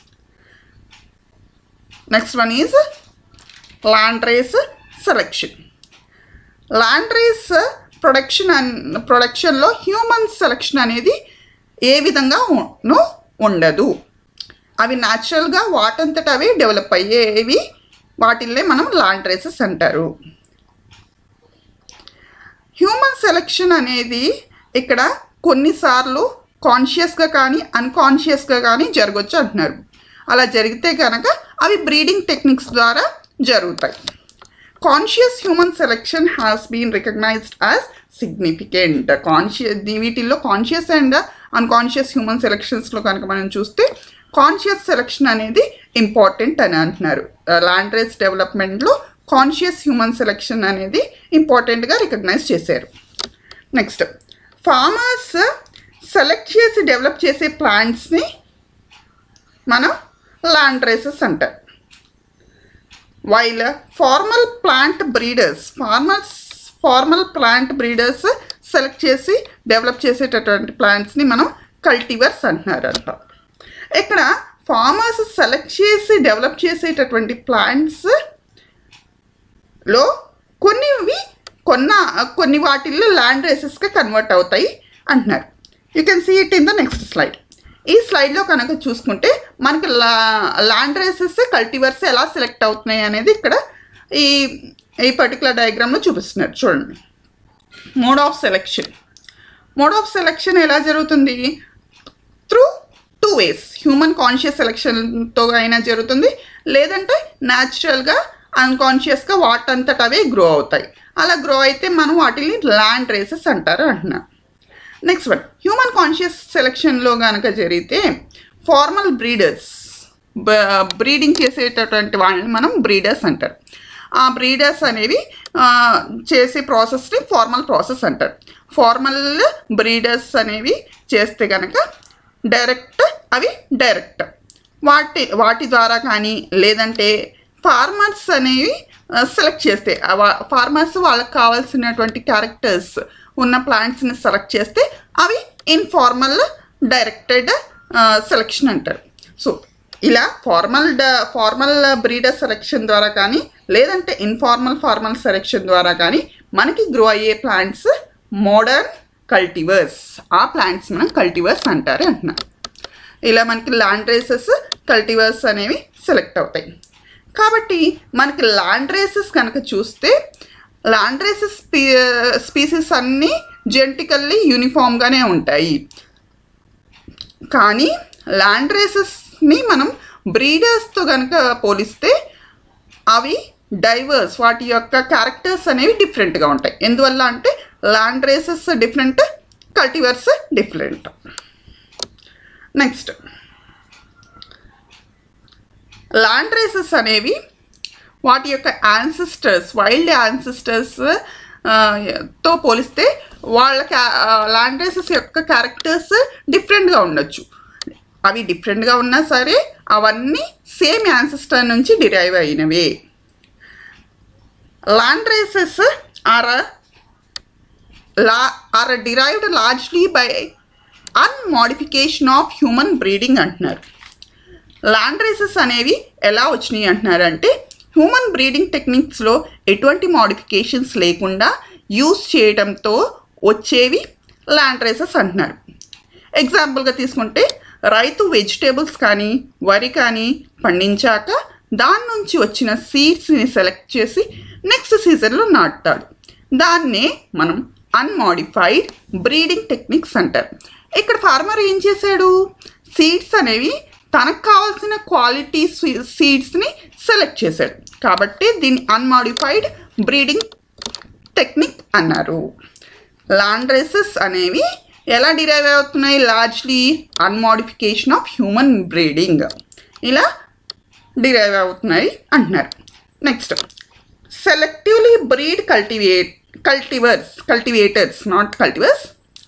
next one is land race selection land race production అన్ ప్రొడక్షన్లో హ్యూమన్ సెలెక్షన్ అనేది ఏ విధంగా ఉ- ఉండదు అవి న్యాచురల్గా వాటంతట అవి డెవలప్ అయ్యేవి వాటిల్లే మనం ల్యాండ్ రేసెస్ అంటారు హ్యూమన్ సెలెక్షన్ అనేది ఇక్కడ కొన్నిసార్లు కాన్షియస్గా కానీ అన్కాన్షియస్గా కానీ జరగవచ్చు అంటున్నారు అలా జరిగితే కనుక అవి బ్రీడింగ్ టెక్నిక్స్ ద్వారా జరుగుతాయి conscious human selection has been recognised as significant conscious వీటిల్లో కాన్షియస్ అండ్ అన్కాన్షియస్ హ్యూమన్ సెలెక్షన్స్లో కనుక మనం చూస్తే కాన్షియస్ సెలెక్షన్ అనేది ఇంపార్టెంట్ అని అంటున్నారు ల్యాండ్ రేస్ డెవలప్మెంట్లో కాన్షియస్ హ్యూమన్ సెలెక్షన్ అనేది ఇంపార్టెంట్గా రికగ్నైజ్ చేశారు నెక్స్ట్ ఫార్మర్స్ సెలెక్ట్ చేసి డెవలప్ చేసే ప్లాంట్స్ని మనం ల్యాండ్ రేసెస్ అంటారు while formal plant breeders farmers formal plant breeders select చేసి డెవలప్ చేసేటటువంటి ప్లాంట్స్ని మనం కల్టివర్స్ అంటున్నారంట ఇక్కడ ఫార్మర్స్ సెలెక్ట్ చేసి డెవలప్ చేసేటటువంటి ప్లాంట్స్ లో కొన్నివి కొన్న కొన్ని వాటిల్లో ల్యాండ్ రేసెస్గా కన్వర్ట్ అవుతాయి అంటున్నారు you can see it in the next slide ఈ స్లైడ్లో కనుక చూసుకుంటే మనకి లా ల్యాండ్ రేసెస్ కల్టివర్స్ ఎలా సెలెక్ట్ అవుతున్నాయి అనేది ఇక్కడ ఈ ఈ పర్టికులర్ డయాగ్రామ్లో చూపిస్తున్నారు చూడండి mode of selection mode of selection ఎలా జరుగుతుంది through two ways human conscious సెలెక్షన్తో అయినా జరుగుతుంది లేదంటే న్యాచురల్గా అన్కాన్షియస్గా వాటంతట అవే గ్రో అవుతాయి అలా గ్రో అయితే మనం వాటిని ల్యాండ్ రేసెస్ అంటారు అంటున్నాం నెక్స్ట్ వన్ హ్యూమన్ కాన్షియస్ సెలెక్షన్లో కనుక జరిగితే ఫార్మల్ బ్రీడర్స్ బ్రీడింగ్ చేసేటటువంటి వాళ్ళని మనం బ్రీడర్స్ అంటారు ఆ బ్రీడర్స్ అనేవి ఆ, చేసే ప్రాసెస్ని ఫార్మల్ ప్రాసెస్ అంటారు ఫార్మల్ బ్రీడర్స్ అనేవి చేస్తే కనుక డైరెక్ట్ అవి డైరెక్ట్ వాటి వాటి ద్వారా కానీ లేదంటే ఫార్మర్స్ అనేవి సెలెక్ట్ చేస్తే ఫార్మర్స్ వాళ్ళకి కావాల్సినటువంటి క్యారెక్టర్స్ ఉన్న ప్లాంట్స్ని సెలెక్ట్ చేస్తే అవి ఇన్ఫార్మల్ డైరెక్టెడ్ సెలెక్షన్ అంటారు సో ఇలా ఫార్మల్ డ ఫార్మల్ బ్రీడర్ సెలెక్షన్ ద్వారా కానీ లేదంటే ఇన్ఫార్మల్ ఫార్మల్ సెలెక్షన్ ద్వారా కానీ మనకి గ్రో అయ్యే ప్లాంట్స్ మోడర్న్ కల్టివర్స్ ఆ ప్లాంట్స్ మనం కల్టివర్స్ అంటారు అంటున్నారు ఇలా మనకి ల్యాండ్ రేసెస్ కల్టివర్స్ అనేవి సెలెక్ట్ అవుతాయి కాబట్టి మనకి ల్యాండ్ రేసెస్ కనుక చూస్తే ల్యాండ్ రేసెస్ స్పీ స్పీసీస్ అన్నీ జెంటికల్లీ యూనిఫామ్గానే ఉంటాయి కానీ ల్యాండ్ రేసెస్ని మనం బ్రీడర్స్తో కనుక పోలిస్తే అవి డైవర్స్ వాటి యొక్క క్యారెక్టర్స్ అనేవి డిఫరెంట్గా ఉంటాయి ఎందువల్ల అంటే land races different cultivars different next land races అనేవి వాటి యొక్క యాన్సిస్టర్స్ వైల్డ్ యాన్సిస్టర్స్ తో పోలిస్తే వాళ్ళ ల్యాండ్ రేసెస్ యొక్క క్యారెక్టర్స్ డిఫరెంట్గా ఉండొచ్చు అవి డిఫరెంట్గా ఉన్నా సరే అవన్నీ సేమ్ యాన్సిస్టర్ నుంచి డిరైవ్ అయినవే ల్యాండ్ రేసెస్ ఆర్ లా are derived largely by unmodification of human breeding అంటున్నారు ల్యాండ్ రేసెస్ అనేవి ఎలా వచ్చినాయి అంటున్నారంటే హ్యూమన్ బ్రీడింగ్ టెక్నిక్స్లో ఎటువంటి మాడిఫికేషన్స్ లేకుండా యూస్ చేయడంతో వచ్చేవి ల్యాండ్ రేసెస్ అంటున్నారు ఎగ్జాంపుల్గా తీసుకుంటే రైతు వెజిటేబుల్స్ కానీ వరి కానీ పండించాక దాని నుంచి వచ్చిన సీడ్స్ని సెలెక్ట్ చేసి నెక్స్ట్ సీజన్లో నాటుతాడు దాన్నే మనం అన్మాడిఫైడ్ బ్రీడింగ్ టెక్నిక్స్ అంటారు ఇక్కడ ఫార్మర్ ఏం చేశాడు సీడ్స్ అనేవి తనకు కావాల్సిన క్వాలిటీ సీడ్స్ని సెలెక్ట్ చేశాడు కాబట్టి దీన్ని అన్మాడిఫైడ్ బ్రీడింగ్ టెక్నిక్ అన్నారు ల్యాండ్ రేసెస్ అనేవి ఎలా డిరైవ్ అవుతున్నాయి largely unmodification of human breeding ఇలా డిరైవ్ అవుతున్నాయి అంటున్నారు next selectively breed cultivate cultivars cultivators not cultivars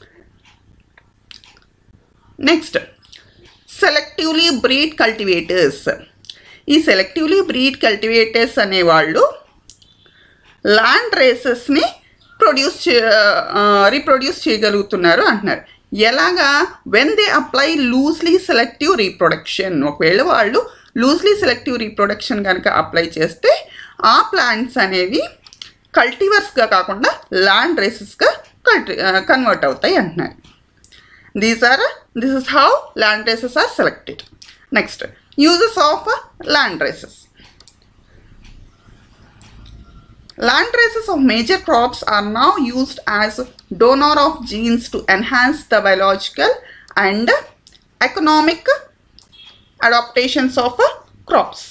next selectively breed cultivators ఈ సెలెక్టివ్లీ బ్రీడ్ కల్టివేటర్స్ అనేవాళ్ళు ల్యాండ్ రేసెస్ని ప్రొడ్యూస్ చే రీప్రొడ్యూస్ చేయగలుగుతున్నారు అంటున్నారు ఎలాగా when they apply loosely selective reproduction ఒకవేళ వాళ్ళు లూజ్లీ సెలెక్టివ్ రీప్రొడక్షన్ కనుక అప్లై చేస్తే ఆ ప్లాంట్స్ అనేవి కల్టివర్స్గా కాకుండా ల్యాండ్ రేసెస్గా కల్టి కన్వర్ట్ అవుతాయి అంటున్నారు these are this is how land races are selected next uses of land races Land races of major crops are now used as donor of genes to enhance the biological and economic adaptations of crops.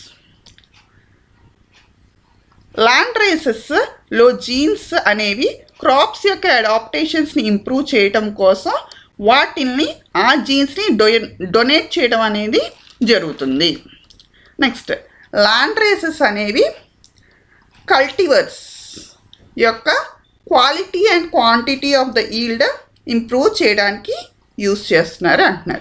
Land రేసెస్లో genes అనేవి crops యొక్క అడాప్టేషన్స్ని improve చేయటం కోసం వాటిల్ని ఆ జీన్స్ని డొ donate చేయడం అనేది జరుగుతుంది నెక్స్ట్ ల్యాండ్ రేసెస్ అనేవి కల్టివర్స్ యొక్క quality and quantity of the yield improve చేయడానికి యూస్ చేస్తున్నారు అంటున్నారు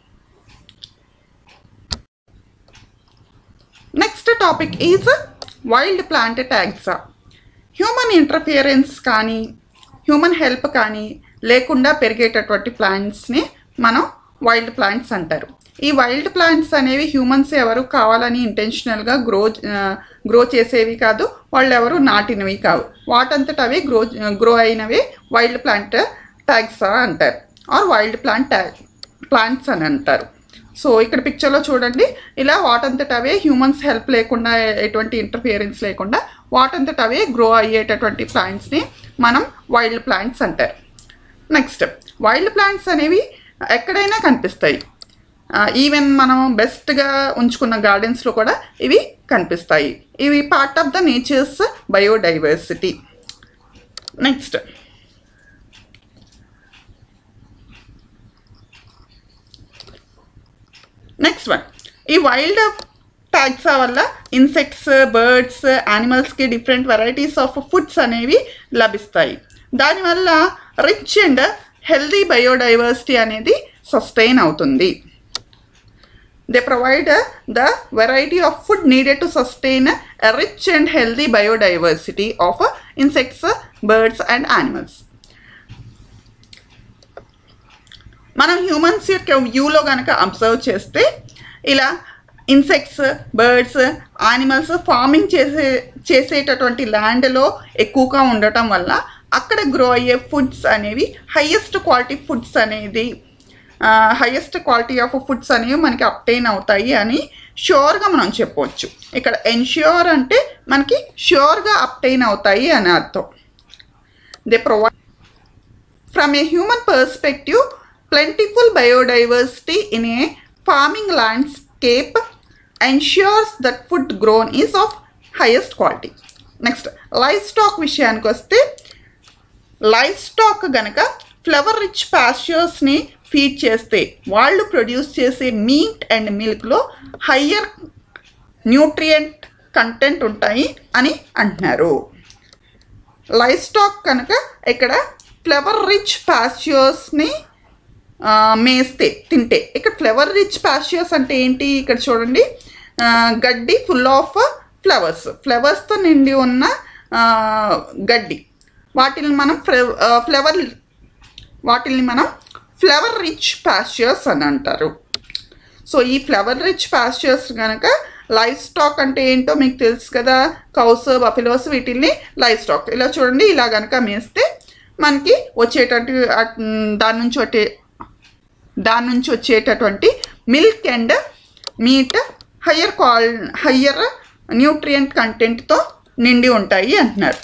next topic is wild plant taxa human interference కానీ హ్యూమన్ హెల్ప్ కానీ లేకుండా పెరిగేటటువంటి ప్లాంట్స్ని మనం వైల్డ్ ప్లాంట్స్ అంటారు ఈ వైల్డ్ ప్లాంట్స్ అనేవి హ్యూమన్స్ ఎవరు కావాలని ఇంటెన్షనల్గా గ్రో గ్రో చేసేవి కాదు వాళ్ళు ఎవరు నాటినవి కావు వాటంతట అవి గ్రో గ్రో అయినవి వైల్డ్ ప్లాంట్ ట్యాగ్స్ అంటారు or wild plant taxa plants అని అంటారు సో ఇక్కడ పిక్చర్లో చూడండి ఇలా వాటంతట అవే హ్యూమన్స్ హెల్ప్ లేకుండా ఎటువంటి ఇంటర్ఫియరెన్స్ లేకుండా వాటంతట అవే గ్రో అయ్యేటటువంటి ప్లాంట్స్ని మనం వైల్డ్ ప్లాంట్స్ అంటారు నెక్స్ట్ వైల్డ్ ప్లాంట్స్ అనేవి ఎక్కడైనా కనిపిస్తాయి ఈవెన్ మనం బెస్ట్గా ఉంచుకున్న గార్డెన్స్లో కూడా ఇవి కనిపిస్తాయి ఇవి part of the nature's biodiversity next next one ఈ వైల్డ్ ట్యాగ్సా వల్ల ఇన్సెక్ట్స్ బర్డ్స్ యానిమల్స్కి డిఫరెంట్ వెరైటీస్ ఆఫ్ ఫుడ్స్ అనేవి లభిస్తాయి దానివల్ల రిచ్ అండ్ హెల్దీ బయోడైవర్సిటీ అనేది సస్టైన్ అవుతుంది they provide the variety of food needed to sustain rich and healthy biodiversity of insects birds and animals మనం humans యొక్క వ్యూలో కనుక అబ్జర్వ్ చేస్తే ఇలా ఇన్సెక్ట్స్ బర్డ్స్ యానిమల్స్ ఫార్మింగ్ చేసే చేసేటటువంటి ల్యాండ్లో ఎక్కువగా ఉండటం వల్ల అక్కడ గ్రో అయ్యే ఫుడ్స్ అనేవి హయ్యెస్ట్ క్వాలిటీ ఫుడ్స్ అనేది హయ్యెస్ట్ క్వాలిటీ ఆఫ్ ఫుడ్స్ అనేవి మనకి అప్టైన్ అవుతాయి అని షూర్గా మనం చెప్పవచ్చు ఇక్కడ ఎన్ష్యూర్ అంటే మనకి షూర్గా అప్టైన్ అవుతాయి అని అర్థం they provide from a human perspective plentiful biodiversity in a farming landscape ensures that food grown is of highest quality next livestock విషయానికి వస్తే లైఫ్ స్టాక్ గనక ఫ్లవర్ రిచ్ పాస్చర్స్ని ఫీడ్ చేస్తే వాళ్ళు ప్రొడ్యూస్ చేసే మీట్ అండ్ మిల్క్లో higher nutrient content ఉంటాయి అని అంటున్నారు లైఫ్ స్టాక్ కనుక ఇక్కడ ఫ్లవర్ రిచ్ పాస్చర్స్ని మేస్తే తింటే ఇక్కడ ఫ్లవర్ రిచ్ పాస్చర్స్ అంటే ఏంటి ఇక్కడ చూడండి గడ్డి ఫుల్ ఆఫ్ ఫ్లవర్స్ ఫ్లవర్స్తో నిండి ఉన్న గడ్డి వాటిని మనం ఫ్లవర్ వాటిని మనం ఫ్లవర్ రిచ్ పాస్చర్స్ అని అంటారు సో ఈ ఫ్లవర్ రిచ్ పాస్చర్స్ కనుక లైఫ్ స్టాక్ అంటే ఏంటో మీకు తెలుసు కదా కౌస్ బఫిలోస్ వీటిల్ని లైఫ్ స్టాక్ ఇలా చూడండి ఇలా కనుక మేస్తే మనకి వచ్చేటట్టు దాని నుంచి వచ్చే దాని నుంచి వచ్చేటటువంటి milk and meat higher qual higher nutrient కంటెంట్తో నిండి ఉంటాయి అంటున్నారు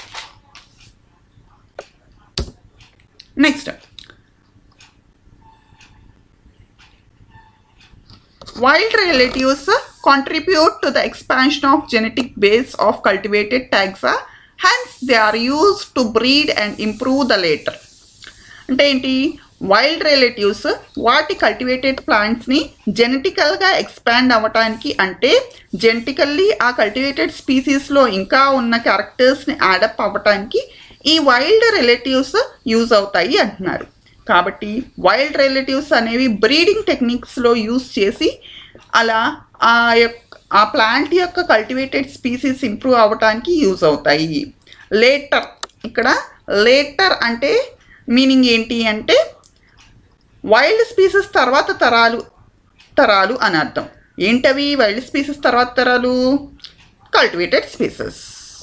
next wild relatives contribute to the expansion of genetic base of cultivated taxa hence they are used to breed and improve the later అంటే ఏంటి వైల్డ్ రిలేటివ్స్ వాటి cultivated ప్లాంట్స్ని జెనెటికల్గా expand అవ్వటానికి అంటే జెనెటికల్లీ ఆ కల్టివేటెడ్ స్పీసీస్లో ఇంకా ఉన్న క్యారెక్టర్స్ని యాడప్ అవ్వటానికి ఈ వైల్డ్ రిలేటివ్స్ యూజ్ అవుతాయి అంటున్నారు కాబట్టి వైల్డ్ రిలేటివ్స్ అనేవి బ్రీడింగ్ టెక్నిక్స్లో యూజ్ చేసి అలా ఆ యొక్క ఆ ప్లాంట్ యొక్క కల్టివేటెడ్ స్పీసీస్ ఇంప్రూవ్ అవ్వటానికి యూజ్ అవుతాయి లేటర్ ఇక్కడ లేటర్ అంటే మీనింగ్ ఏంటి అంటే వైల్డ్ స్పీసెస్ తర్వాత తరాలు తరాలు అని అర్థం ఏంటవి వైల్డ్ స్పీసెస్ తర్వాత తరాలు cultivated species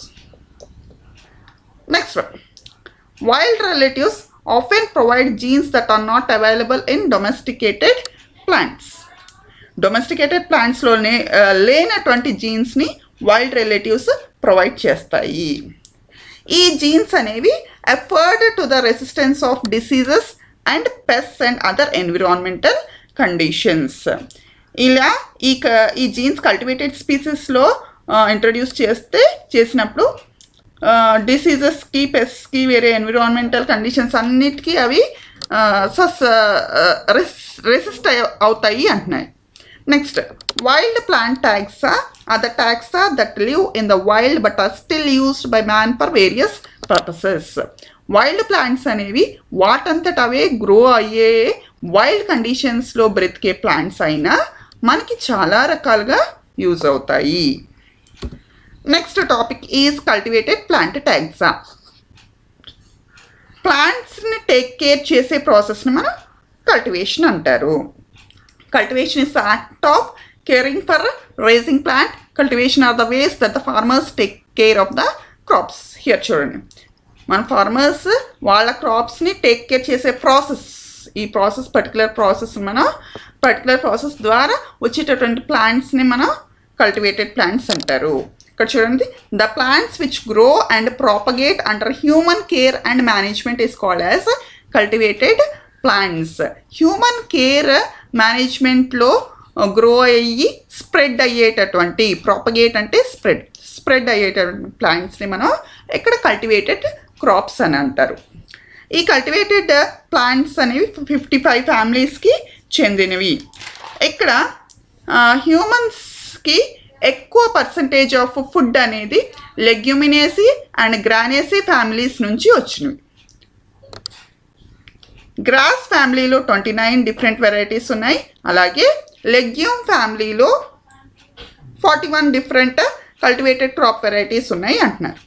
next one wild relatives often provide genes that are not available in domesticated plants domesticated ప్లాంట్స్లోనే లేనటువంటి జీన్స్ని వైల్డ్ రిలేటివ్స్ ప్రొవైడ్ చేస్తాయి ఈ జీన్స్ అనేవి afford to the resistance of diseases and pest and other environmental conditions ఇలా ఈ క ఈ జీన్స్ కల్టివేటెడ్ స్పీసెస్లో ఇంట్రడ్యూస్ చేస్తే చేసినప్పుడు డిసీజెస్కి పెస్ట్కి వేరే ఎన్విరాన్మెంటల్ కండిషన్స్ అన్నిటికీ అవి సస్ రెసిస్ట్ అవుతాయి అంటున్నాయి next wild plant taxa other taxa that live in the wild but are still used by man for various purposes wild plants అనేవి వాటంతట అవే గ్రో అయ్యే వైల్డ్ కండిషన్స్లో బ్రతికే ప్లాంట్స్ అయినా మనకి చాలా రకాలుగా యూజ్ అవుతాయి next topic is cultivated plant taxa ప్లాంట్స్ని టేక్ కేర్ చేసే ప్రాసెస్ని మనం కల్టివేషన్ అంటారు cultivation is act of caring for raising plant cultivation are the ways that the farmers take care of the crops here చూడండి మన farmers వాళ్ళ క్రాప్స్ని take care చేసే ప్రాసెస్ ఈ ప్రాసెస్ పర్టికులర్ ప్రాసెస్ మనం పర్టికులర్ ప్రాసెస్ ద్వారా వచ్చేటటువంటి ప్లాంట్స్ని మనం కల్టివేటెడ్ ప్లాంట్స్ అంటారు ఇక్కడ చూడండి the plants which grow and propagate under human care and management is called as cultivated plants human care మేనేజ్మెంట్లో గ్రో అయ్యి స్ప్రెడ్ అయ్యేటటువంటి ప్రాపగేట్ అంటే స్ప్రెడ్ స్ప్రెడ్ అయ్యేటటువంటి ప్లాంట్స్ని మనం ఇక్కడ కల్టివేటెడ్ క్రాప్స్ అని అంటారు ఈ కల్టివేటెడ్ ప్లాంట్స్ అనేవి ఫిఫ్టీ ఫైవ్ ఫ్యామిలీస్కి చెందినవి ఇక్కడ హ్యూమన్స్కి ఎక్కువ పర్సంటేజ్ ఆఫ్ ఫుడ్ అనేది లెగ్యుమినేసీ అండ్ గ్రానేసీ ఫ్యామిలీస్ నుంచి వచ్చినవి గ్రాస్ ఫ్యామిలీలో ట్వంటీ నైన్ డిఫరెంట్ వెరైటీస్ ఉన్నాయి అలాగే లెగ్యూమ్ ఫ్యామిలీలో forty one different cultivated crop varieties ఉన్నాయి అంటున్నారు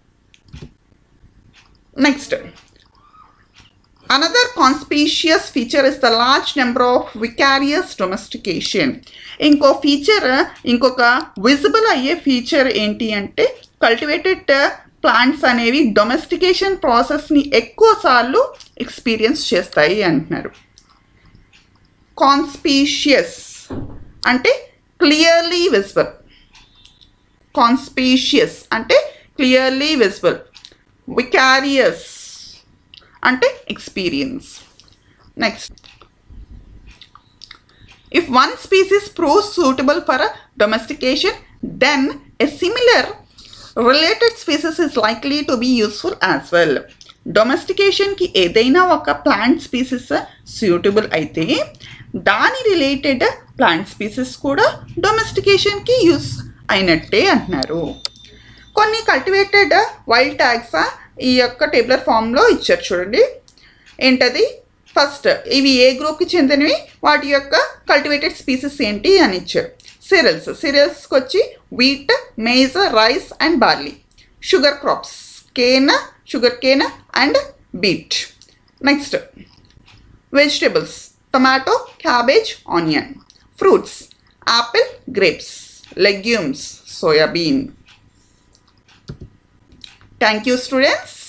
next another conspicuous feature is the large number of vicarious domestication ఇంకో ఫీచర్ ఇంకొక విజిబుల్ అయ్యే ఫీచర్ ఏంటి అంటే కల్టివేటెడ్ ప్లాంట్స్ అనేవి డొమెస్టికేషన్ ప్రాసెస్ని ఎక్కువ సార్లు ఎక్స్పీరియన్స్ చేస్తాయి అంటున్నారు కాన్స్పీషియస్ అంటే క్లియర్లీ విజిబుల్ కాన్స్పీషియస్ అంటే క్లియర్లీ విజిబుల్ వికారియస్ అంటే experience next if one species proves suitable for domestication then a similar related species is likely to be useful as well డొమెస్టికేషన్కి ఏదైనా ఒక ప్లాంట్ స్పీసెస్ సూటబుల్ అయితే దాని రిలేటెడ్ ప్లాంట్ స్పీసెస్ కూడా డొమెస్టికేషన్కి use అయినట్టే అంటున్నారు కొన్ని కల్టివేటెడ్ వైల్డ్ ట్యాగ్స్ ఈ యొక్క టేబులర్ ఫామ్లో ఇచ్చారు చూడండి ఏంటది ఫస్ట్ ఇవి ఏ గ్రూప్కి చెందినవి వాటి యొక్క కల్టివేటెడ్ స్పీసెస్ ఏంటి అని ఇచ్చారు సిరల్స్ సిరల్స్కి వచ్చి wheat maize rice and barley sugar crops cane sugar cane and beet next vegetables tomato cabbage onion fruits apple grapes legumes soybean thank you students